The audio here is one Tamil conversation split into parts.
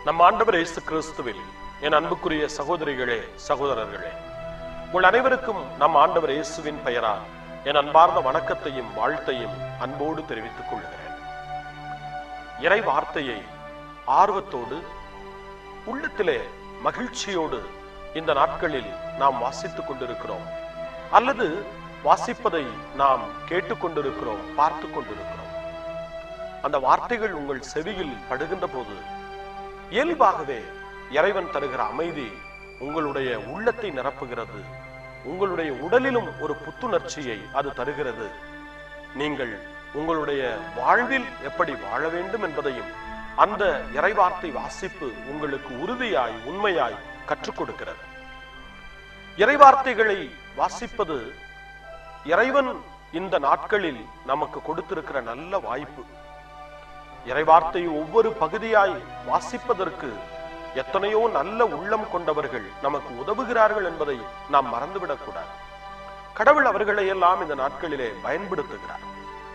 நம் ஆண்டவர் இயேசு கிறிஸ்துவில் என் அன்புக்குரிய சகோதரிகளே சகோதரர்களே உங்கள் அனைவருக்கும் நம் ஆண்டவர் இயேசுவின் பெயரால் என் அன்பார்ந்த வணக்கத்தையும் வாழ்த்தையும் அன்போடு தெரிவித்துக் கொள்கிறேன் இறை வார்த்தையை ஆர்வத்தோடு உள்ளத்திலே மகிழ்ச்சியோடு இந்த நாட்களில் நாம் வாசித்துக் கொண்டிருக்கிறோம் அல்லது வாசிப்பதை நாம் கேட்டுக்கொண்டிருக்கிறோம் பார்த்து கொண்டிருக்கிறோம் அந்த வார்த்தைகள் உங்கள் செவியில் படுகின்ற போது இயல்பாகவே இறைவன் தருகிற அமைதி உங்களுடைய உள்ளத்தை நிரப்புகிறது உங்களுடைய உடலிலும் ஒரு புத்துணர்ச்சியை அது தருகிறது நீங்கள் உங்களுடைய வாழ்வில் எப்படி வாழ வேண்டும் என்பதையும் அந்த இறைவார்த்தை வாசிப்பு உங்களுக்கு உறுதியாய் உண்மையாய் கற்றுக் கொடுக்கிறது இறைவார்த்தைகளை வாசிப்பது இறைவன் இந்த நாட்களில் நமக்கு கொடுத்திருக்கிற நல்ல வாய்ப்பு இறைவார்த்தை ஒவ்வொரு பகுதியாய் வாசிப்பதற்கு எத்தனையோ நல்ல உள்ளம் கொண்டவர்கள் நமக்கு உதவுகிறார்கள் என்பதை நாம் மறந்துவிடக் கூடாது கடவுள் அவர்களை எல்லாம் இந்த நாட்களிலே பயன்படுத்துகிறார்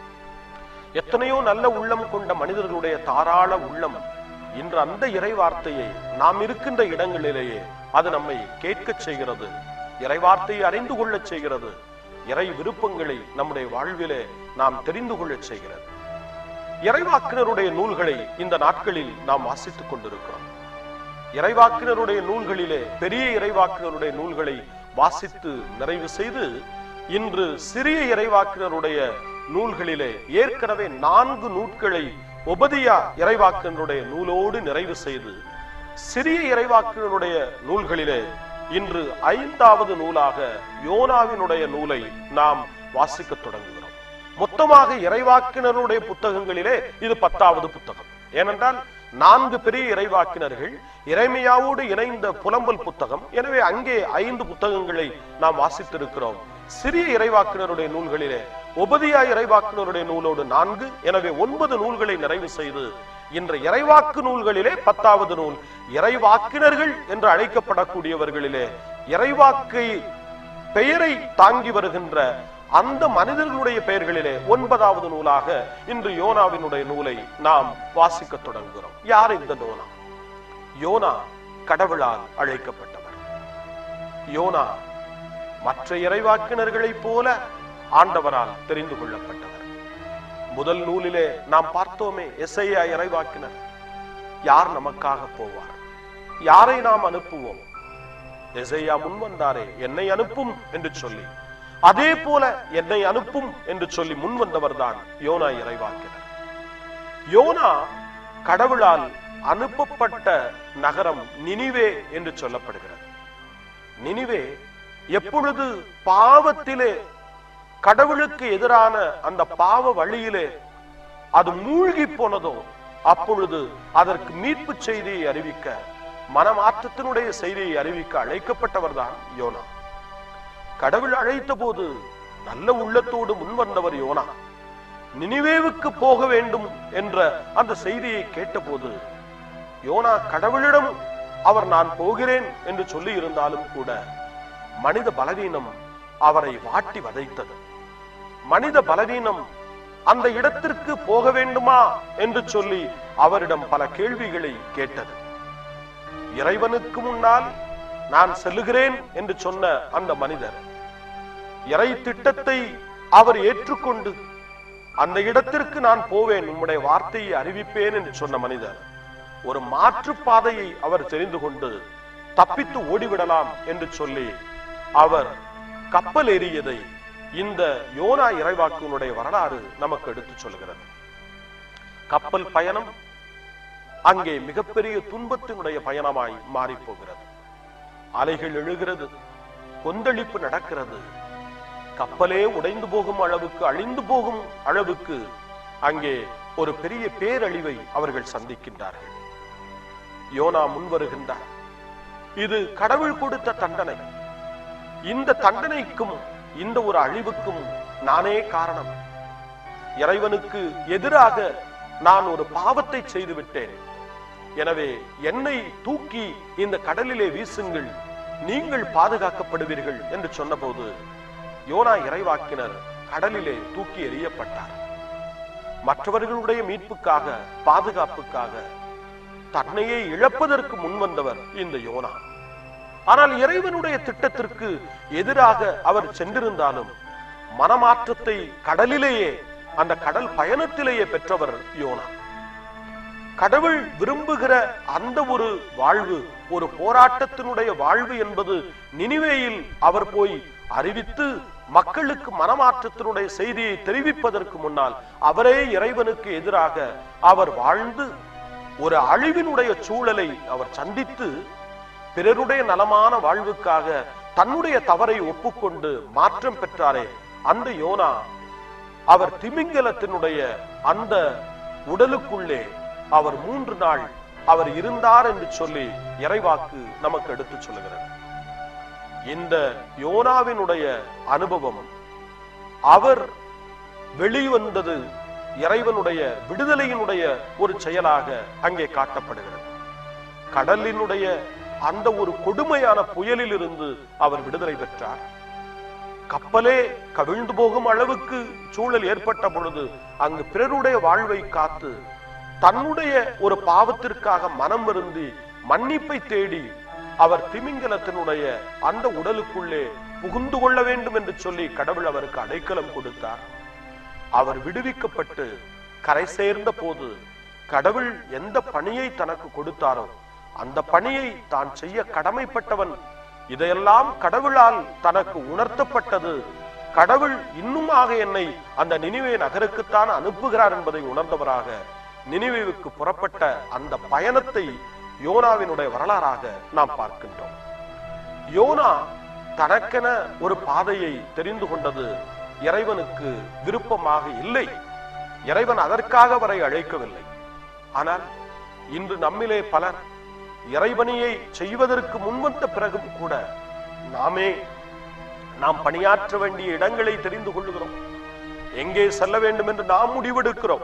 எத்தனையோ நல்ல உள்ளம் கொண்ட மனிதர்களுடைய தாராள உள்ளம் இன்று அந்த இறைவார்த்தையை நாம் இருக்கின்ற இடங்களிலேயே அது நம்மை கேட்கச் செய்கிறது இறைவார்த்தையை அறிந்து கொள்ளச் செய்கிறது இறை விருப்பங்களை நம்முடைய வாழ்விலே நாம் தெரிந்து கொள்ளச் செய்கிறது இறைவாக்கினருடைய நூல்களை இந்த நாட்களில் நாம் வாசித்துக் கொண்டிருக்கிறோம் இறைவாக்கினருடைய நூல்களிலே பெரிய இறைவாக்கினருடைய நூல்களை வாசித்து நிறைவு செய்து இன்று சிறிய இறைவாக்கினருடைய நூல்களிலே ஏற்கனவே நான்கு நூட்களை ஒபதியா இறைவாக்கினருடைய நூலோடு நிறைவு செய்து சிறிய இறைவாக்கினருடைய நூல்களிலே இன்று ஐந்தாவது நூலாக யோனாவினுடைய நூலை நாம் வாசிக்கத் தொடங்குகிறோம் மொத்தமாக இறைவாக்கினருடைய புத்தகங்களிலே இது பத்தாவது புத்தகம் ஏனென்றால் நான்கு பெரிய இறைவாக்கினர்கள் இறைமையாவோடு இணைந்த புலம்பல் புத்தகம் எனவே அங்கே ஐந்து புத்தகங்களை நாம் வாசித்திருக்கிறோம் சிறிய இறைவாக்கினருடைய நூல்களிலே உபதியா இறைவாக்கினருடைய நூலோடு நான்கு எனவே ஒன்பது நூல்களை நிறைவு செய்து இன்று இறைவாக்கு நூல்களிலே பத்தாவது நூல் இறைவாக்கினர்கள் என்று அழைக்கப்படக்கூடியவர்களிலே இறைவாக்கை பெயரை தாங்கி வருகின்ற அந்த மனிதர்களுடைய பெயர்களிலே ஒன்பதாவது நூலாக இன்று யோனாவினுடைய நூலை நாம் வாசிக்க தொடங்குகிறோம் யார் இந்த யோனா யோனா கடவுளால் அழைக்கப்பட்டவர் யோனா மற்ற இறைவாக்கினர்களைப் போல ஆண்டவரால் தெரிந்து கொள்ளப்பட்டவர் முதல் நூலிலே நாம் பார்த்தோமே எஸ்ஐயா இறைவாக்கினர் யார் நமக்காக போவார் யாரை நாம் அனுப்புவோம் எசையா முன் வந்தாரே என்னை அனுப்பும் என்று சொல்லி அதே போல என்னை அனுப்பும் என்று சொல்லி முன் வந்தவர் தான் யோனா இறைவாக்கினர் யோனா கடவுளால் அனுப்பப்பட்ட நகரம் நினிவே என்று சொல்லப்படுகிறது நினிவே எப்பொழுது பாவத்திலே கடவுளுக்கு எதிரான அந்த பாவ வழியிலே அது மூழ்கி போனதோ அப்பொழுது அதற்கு மீட்பு செய்தியை அறிவிக்க மனமாற்றத்தினுடைய செய்தியை அறிவிக்க அழைக்கப்பட்டவர் தான் யோனா கடவுள் அழைத்த போது நல்ல உள்ளத்தோடு முன் வந்தவர் யோனா நினிவேவுக்கு போக வேண்டும் என்ற அந்த செய்தியை கேட்டபோது யோனா கடவுளிடம் அவர் நான் போகிறேன் என்று சொல்லி இருந்தாலும் கூட மனித பலவீனம் அவரை வாட்டி வதைத்தது மனித பலவீனம் அந்த இடத்திற்கு போக வேண்டுமா என்று சொல்லி அவரிடம் பல கேள்விகளை கேட்டது இறைவனுக்கு முன்னால் நான் செல்லுகிறேன் என்று சொன்ன அந்த மனிதர் இறை திட்டத்தை அவர் ஏற்றுக்கொண்டு அந்த இடத்திற்கு நான் போவேன் உம்முடைய வார்த்தையை அறிவிப்பேன் என்று சொன்ன மனிதர் ஒரு மாற்று பாதையை அவர் தெரிந்து கொண்டு தப்பித்து ஓடிவிடலாம் என்று சொல்லி அவர் கப்பல் ஏறியதை இந்த யோனா இறைவாக்கினுடைய வரலாறு நமக்கு எடுத்துச் சொல்கிறது கப்பல் பயணம் அங்கே மிகப்பெரிய துன்பத்தினுடைய பயணமாய் மாறி போகிறது அலைகள் எழுகிறது கொந்தளிப்பு நடக்கிறது கப்பலே உடைந்து போகும் அளவுக்கு அழிந்து போகும் அளவுக்கு அங்கே ஒரு பெரிய பேரழிவை அவர்கள் சந்திக்கின்றார்கள் யோனா முன் வருகின்றார் இது கடவுள் கொடுத்த தண்டனை இந்த தண்டனைக்கும் இந்த ஒரு அழிவுக்கும் நானே காரணம் இறைவனுக்கு எதிராக நான் ஒரு பாவத்தை செய்து விட்டேன் எனவே என்னை தூக்கி இந்த கடலிலே வீசுங்கள் நீங்கள் பாதுகாக்கப்படுவீர்கள் என்று சொன்னபோது யோனா இறைவாக்கினர் கடலிலே தூக்கி எறியப்பட்டார் மற்றவர்களுடைய மீட்புக்காக பாதுகாப்புக்காக தன்னையே இழப்பதற்கு முன்வந்தவர் இந்த யோனா ஆனால் இறைவனுடைய திட்டத்திற்கு எதிராக அவர் சென்றிருந்தாலும் மனமாற்றத்தை கடலிலேயே அந்த கடல் பயணத்திலேயே பெற்றவர் யோனா கடவுள் விரும்புகிற அந்த ஒரு வாழ்வு ஒரு போராட்டத்தினுடைய வாழ்வு என்பது நினிவேயில் அவர் போய் அறிவித்து மக்களுக்கு மனமாற்றத்தினுடைய செய்தியை தெரிவிப்பதற்கு முன்னால் அவரே இறைவனுக்கு எதிராக அவர் வாழ்ந்து ஒரு அழிவினுடைய சூழலை அவர் சந்தித்து பிறருடைய நலமான வாழ்வுக்காக தன்னுடைய தவறை ஒப்புக்கொண்டு மாற்றம் பெற்றாரே அந்த யோனா அவர் திமிங்கலத்தினுடைய அந்த உடலுக்குள்ளே அவர் மூன்று நாள் அவர் இருந்தார் என்று சொல்லி இறைவாக்கு நமக்கு எடுத்து சொல்லுகிறது இந்த யோனாவினுடைய அனுபவம் அவர் வெளிவந்தது இறைவனுடைய விடுதலையினுடைய ஒரு செயலாக அங்கே காட்டப்படுகிறது கடலினுடைய அந்த ஒரு கொடுமையான புயலில் இருந்து அவர் விடுதலை பெற்றார் கப்பலே கவிழ்ந்து போகும் அளவுக்கு சூழல் ஏற்பட்ட பொழுது அங்கு பிறருடைய வாழ்வை காத்து தன்னுடைய ஒரு பாவத்திற்காக மனம் வருந்தி மன்னிப்பை தேடி அவர் திமிங்கலத்தினுடைய அந்த உடலுக்குள்ளே புகுந்து கொள்ள வேண்டும் என்று சொல்லி கடவுள் அவருக்கு அடைக்கலம் கொடுத்தார் அவர் விடுவிக்கப்பட்டு கரை சேர்ந்த போது கடவுள் எந்த பணியை தனக்கு கொடுத்தாரோ அந்த பணியை தான் செய்ய கடமைப்பட்டவன் இதையெல்லாம் கடவுளால் தனக்கு உணர்த்தப்பட்டது கடவுள் இன்னுமாக என்னை அந்த நினிவே நகருக்குத்தான் அனுப்புகிறார் என்பதை உணர்ந்தவராக நினிவேவுக்கு புறப்பட்ட அந்த பயணத்தை யோனாவினுடைய வரலாறாக நாம் பார்க்கின்றோம் யோனா தனக்கென ஒரு பாதையை தெரிந்து கொண்டது இறைவனுக்கு விருப்பமாக இல்லை இறைவன் அதற்காக அவரை அழைக்கவில்லை ஆனால் இன்று நம்மிலே பலர் இறைவனையை செய்வதற்கு முன்வந்த பிறகும் கூட நாமே நாம் பணியாற்ற வேண்டிய இடங்களை தெரிந்து கொள்ளுகிறோம் எங்கே செல்ல வேண்டும் என்று நாம் முடிவெடுக்கிறோம்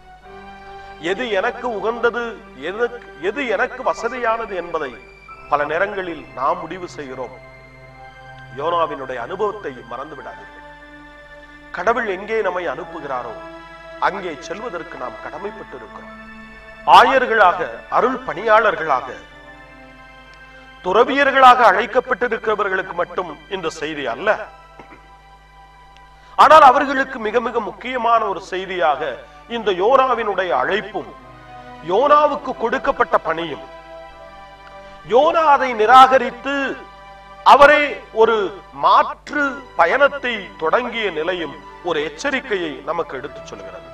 எது எனக்கு உகந்தது எதற்கு எது எனக்கு வசதியானது என்பதை பல நேரங்களில் நாம் முடிவு செய்கிறோம் யோனாவினுடைய அனுபவத்தை மறந்து விடாதீர்கள் கடவுள் எங்கே நம்மை அனுப்புகிறாரோ அங்கே செல்வதற்கு நாம் கடமைப்பட்டு இருக்கிறோம் ஆயர்களாக அருள் பணியாளர்களாக துறவியர்களாக அழைக்கப்பட்டிருக்கிறவர்களுக்கு மட்டும் இந்த செய்தி அல்ல ஆனால் அவர்களுக்கு மிக மிக முக்கியமான ஒரு செய்தியாக இந்த யோனாவினுடைய அழைப்பும் யோனாவுக்கு கொடுக்கப்பட்ட பணியும் யோனா அதை நிராகரித்து அவரே ஒரு மாற்று பயணத்தை தொடங்கிய நிலையும் ஒரு எச்சரிக்கையை நமக்கு எடுத்துச் சொல்கிறது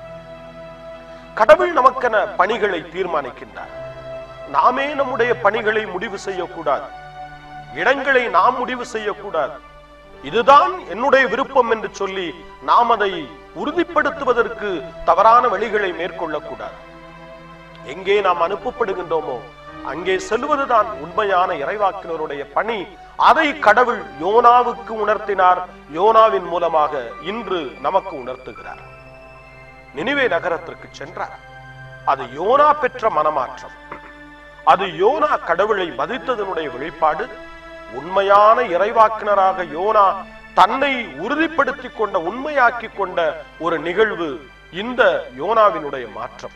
கடவுள் நமக்கென பணிகளை தீர்மானிக்கின்றார் நாமே நம்முடைய பணிகளை முடிவு செய்யக்கூடாது இடங்களை நாம் முடிவு செய்யக்கூடாது இதுதான் என்னுடைய விருப்பம் என்று சொல்லி நாம் அதை உறுதிப்படுத்துவதற்கு தவறான வழிகளை மேற்கொள்ளக்கூடாது எங்கே நாம் அனுப்பப்படுகின்றோமோ அங்கே செல்வதுதான் உண்மையான இறைவாக்கினருடைய பணி அதை கடவுள் யோனாவுக்கு உணர்த்தினார் யோனாவின் மூலமாக இன்று நமக்கு உணர்த்துகிறார் நினிவே நகரத்திற்கு சென்றார் அது யோனா பெற்ற மனமாற்றம் அது யோனா கடவுளை மதித்ததனுடைய வெளிப்பாடு உண்மையான இறைவாக்கினராக யோனா தன்னை உறுதிப்படுத்திக் கொண்ட உண்மையாக்கி கொண்ட ஒரு நிகழ்வு இந்த யோனாவினுடைய மாற்றம்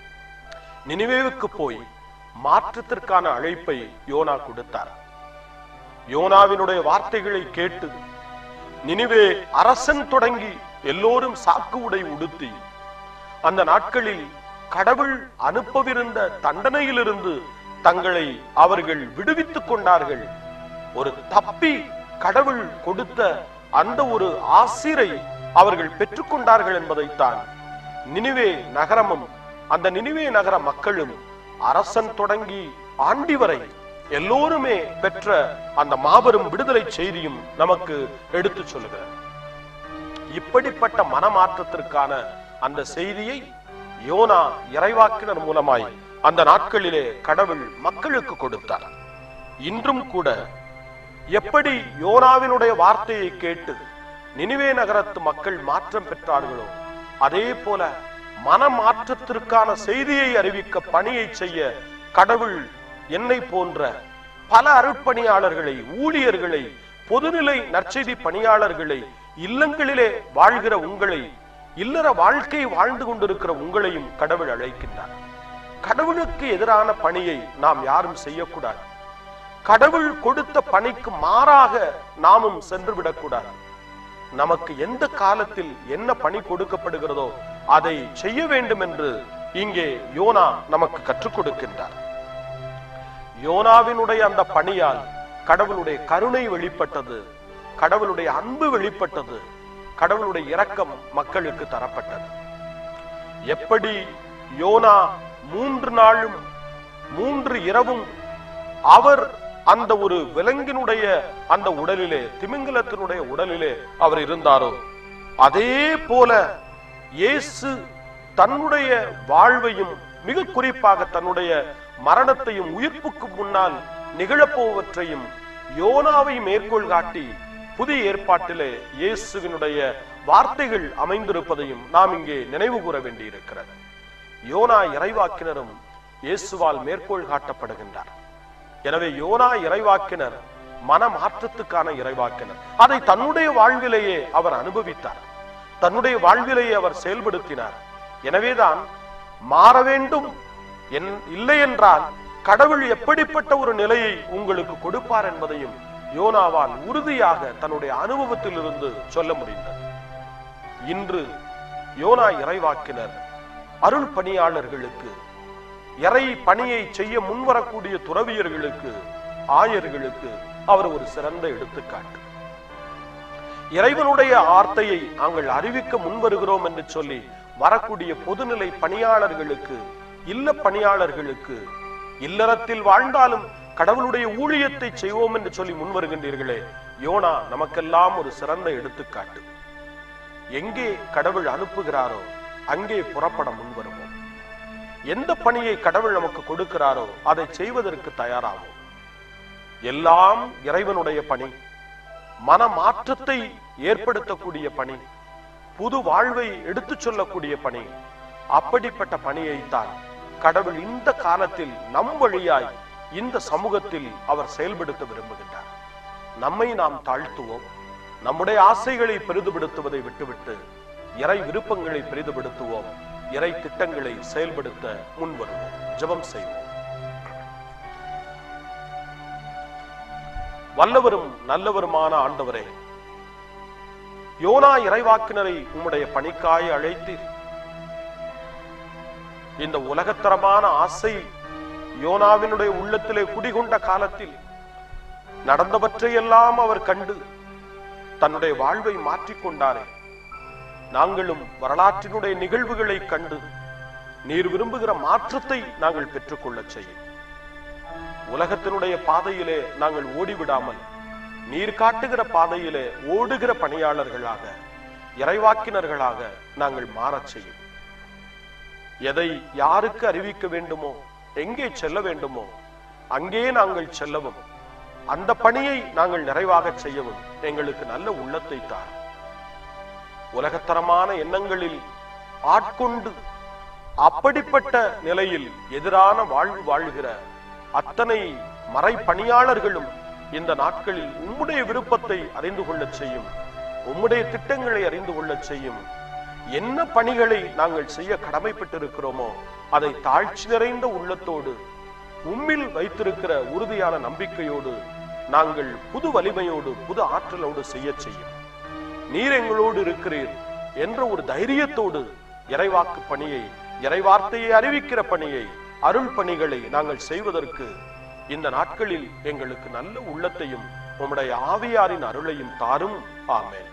நினிவேவுக்கு போய் மாற்றத்திற்கான அழைப்பை யோனா கொடுத்தார் யோனாவினுடைய வார்த்தைகளை கேட்டு நினிவே அரசன் தொடங்கி எல்லோரும் சாக்கு உடை உடுத்தி அந்த நாட்களில் கடவுள் அனுப்பவிருந்த தண்டனையிலிருந்து தங்களை அவர்கள் விடுவித்துக் கொண்டார்கள் ஒரு தப்பி கடவுள் கொடுத்த அந்த ஒரு ஆசிரை அவர்கள் பெற்றுக்கொண்டார்கள் என்பதைத்தான் நினிவே நகரமும் அந்த நினிவே நகர மக்களும் அரசன் தொடங்கி ஆண்டி வரை எல்லோருமே பெற்ற அந்த மாபெரும் விடுதலை செய்தியும் நமக்கு எடுத்து சொல்லுகிறது இப்படிப்பட்ட மனமாற்றத்திற்கான அந்த செய்தியை யோனா இறைவாக்கினர் மூலமாய் அந்த நாட்களிலே கடவுள் மக்களுக்கு கொடுத்தார் இன்றும் கூட எப்படி யோனாவினுடைய வார்த்தையை கேட்டு நினிவே நகரத்து மக்கள் மாற்றம் பெற்றார்களோ அதே போல மனமாற்றத்திற்கான செய்தியை அறிவிக்க பணியை செய்ய கடவுள் என்னை போன்ற பல அருட்பணியாளர்களை ஊழியர்களை பொதுநிலை நற்செய்தி பணியாளர்களை இல்லங்களிலே வாழ்கிற உங்களை இல்லற வாழ்க்கை வாழ்ந்து கொண்டிருக்கிற உங்களையும் கடவுள் அழைக்கின்றார் கடவுளுக்கு எதிரான பணியை நாம் யாரும் செய்யக்கூடாது கடவுள் கொடுத்த பணிக்கு மாறாக நாமும் சென்று விடக்கூடாது நமக்கு எந்த காலத்தில் என்ன பணி கொடுக்கப்படுகிறதோ அதை செய்ய வேண்டும் என்று இங்கே யோனா நமக்கு கற்றுக் கொடுக்கின்றார் யோனாவினுடைய அந்த பணியால் கடவுளுடைய கருணை வெளிப்பட்டது கடவுளுடைய அன்பு வெளிப்பட்டது கடவுளுடைய இரக்கம் மக்களுக்கு தரப்பட்டது எப்படி யோனா மூன்று நாளும் மூன்று இரவும் அவர் அந்த ஒரு விலங்கினுடைய அந்த உடலிலே திமிங்கலத்தினுடைய உடலிலே அவர் இருந்தாரோ அதே போல இயேசு தன்னுடைய வாழ்வையும் மிக குறிப்பாக தன்னுடைய மரணத்தையும் உயிர்ப்புக்கு முன்னால் நிகழப்போவற்றையும் யோனாவை மேற்கோள் காட்டி புதிய ஏற்பாட்டிலே இயேசுவினுடைய வார்த்தைகள் அமைந்திருப்பதையும் நாம் இங்கே நினைவு கூற வேண்டியிருக்கிறது யோனா இறைவாக்கினரும் இயேசுவால் மேற்கோள் காட்டப்படுகின்றார் எனவே யோனா இறைவாக்கினர் மன மாற்றத்துக்கான இறைவாக்கினர் அதை தன்னுடைய வாழ்விலேயே அவர் அனுபவித்தார் தன்னுடைய வாழ்விலேயே அவர் செயல்படுத்தினார் எனவேதான் மாற வேண்டும் என் இல்லை என்றால் கடவுள் எப்படிப்பட்ட ஒரு நிலையை உங்களுக்கு கொடுப்பார் என்பதையும் யோனாவால் உறுதியாக தன்னுடைய அனுபவத்தில் இருந்து சொல்ல முடிந்தது இன்று யோனா இறைவாக்கினர் அருள் பணியாளர்களுக்கு இறை பணியை செய்ய முன்வரக்கூடிய துறவியர்களுக்கு ஆயர்களுக்கு அவர் ஒரு சிறந்த எடுத்துக்காட்டு இறைவனுடைய வார்த்தையை நாங்கள் அறிவிக்க முன்வருகிறோம் என்று சொல்லி வரக்கூடிய பொதுநிலை பணியாளர்களுக்கு இல்ல பணியாளர்களுக்கு இல்லறத்தில் வாழ்ந்தாலும் கடவுளுடைய ஊழியத்தை செய்வோம் என்று சொல்லி முன்வருகின்றீர்களே யோனா நமக்கெல்லாம் ஒரு சிறந்த எடுத்துக்காட்டு எங்கே கடவுள் அனுப்புகிறாரோ அங்கே புறப்பட முன்வருவோம் எந்த பணியை கடவுள் நமக்கு கொடுக்கிறாரோ அதை செய்வதற்கு தயாராகும் எல்லாம் இறைவனுடைய பணி மன மாற்றத்தை ஏற்படுத்தக்கூடிய பணி புது வாழ்வை எடுத்துச் சொல்லக்கூடிய பணி அப்படிப்பட்ட பணியைத்தான் கடவுள் இந்த காலத்தில் நம் வழியாய் இந்த சமூகத்தில் அவர் செயல்படுத்த விரும்புகின்றார் நம்மை நாம் தாழ்த்துவோம் நம்முடைய ஆசைகளை பெரிதுபடுத்துவதை விட்டுவிட்டு இறை விருப்பங்களை பெரிதுபடுத்துவோம் இறை திட்டங்களை செயல்படுத்த முன்வருவோம் ஜெபம் செய்வோம் வல்லவரும் நல்லவருமான ஆண்டவரே யோனா இறைவாக்கினரை உம்முடைய பணிக்காய் அழைத்தீர் இந்த உலகத்தரமான ஆசை யோனாவினுடைய உள்ளத்திலே குடிகொண்ட காலத்தில் நடந்தவற்றையெல்லாம் அவர் கண்டு தன்னுடைய வாழ்வை மாற்றிக்கொண்டாரே நாங்களும் வரலாற்றினுடைய நிகழ்வுகளை கண்டு நீர் விரும்புகிற மாற்றத்தை நாங்கள் பெற்றுக்கொள்ளச் செய்யும் உலகத்தினுடைய பாதையிலே நாங்கள் ஓடிவிடாமல் நீர் காட்டுகிற பாதையிலே ஓடுகிற பணியாளர்களாக இறைவாக்கினர்களாக நாங்கள் மாறச் செய்யும் எதை யாருக்கு அறிவிக்க வேண்டுமோ எங்கே செல்ல வேண்டுமோ அங்கே நாங்கள் செல்லவும் அந்த பணியை நாங்கள் நிறைவாக செய்யவும் எங்களுக்கு நல்ல உள்ளத்தை தார் உலகத்தரமான எண்ணங்களில் ஆட்கொண்டு அப்படிப்பட்ட நிலையில் எதிரான வாழ்வு வாழ்கிற அத்தனை மறை பணியாளர்களும் இந்த நாட்களில் உம்முடைய விருப்பத்தை அறிந்து கொள்ளச் செய்யும் உம்முடைய திட்டங்களை அறிந்து கொள்ளச் செய்யும் என்ன பணிகளை நாங்கள் செய்ய கடமைப்பட்டிருக்கிறோமோ அதை தாழ்ச்சி நிறைந்த உள்ளத்தோடு உம்மில் வைத்திருக்கிற உறுதியான நம்பிக்கையோடு நாங்கள் புது வலிமையோடு புது ஆற்றலோடு செய்ய செய்யும் நீர் எங்களோடு இருக்கிறீர் என்ற ஒரு தைரியத்தோடு இறைவாக்கு பணியை இறைவார்த்தையை அறிவிக்கிற பணியை அருள் பணிகளை நாங்கள் செய்வதற்கு இந்த நாட்களில் எங்களுக்கு நல்ல உள்ளத்தையும் உம்முடைய ஆவியாரின் அருளையும் தாரும் ஆமென்